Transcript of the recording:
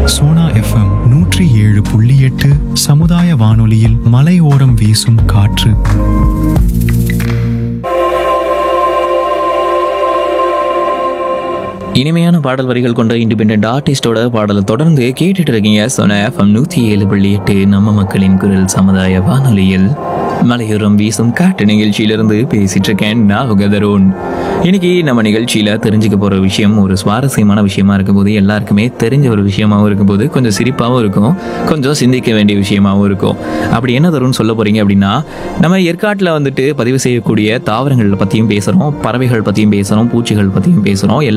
Sona FM நூற்றி ஏழு புள்ளி எட்டு சமுதாய வானொலியில் மலையோரம் வீசும் காற்று இனிமையான பாடல் வரிகள் கொண்ட இண்டிபெண்ட் ஆர்டிஸ்டோட பாடலை தொடர்ந்து கேட்டுட்டு இருக்கீங்க சொன்ன எஃப்எம் நூற்றி ஏழு புள்ளி எட்டு நம்ம மக்களின் குரல் சமுதாய வானொலியில் மலையோரம் வீசும் காட்டு நிகழ்ச்சியிலிருந்து பேசிட்டு இருக்கேன் நான் உகதரோன் இன்னைக்கு நம்ம நிகழ்ச்சியில தெரிஞ்சுக்க போற விஷயம் ஒரு சுவாரஸ்யமான விஷயமா இருக்கும் போது எல்லாருக்குமே தெரிஞ்ச ஒரு விஷயமாவும் இருக்கும் போது கொஞ்சம் சிரிப்பாகவும் இருக்கும் கொஞ்சம் சிந்திக்க வேண்டிய விஷயமாவும் இருக்கும் அப்படி என்ன தரும்னு சொல்ல போறீங்க அப்படின்னா நம்ம ஏற்காட்டில் வந்துட்டு பதிவு செய்யக்கூடிய தாவரங்கள் பற்றியும் பேசுகிறோம் பறவைகள் பற்றியும் பேசுகிறோம் பூச்சிகள் பற்றியும் பேசுகிறோம் எல்லா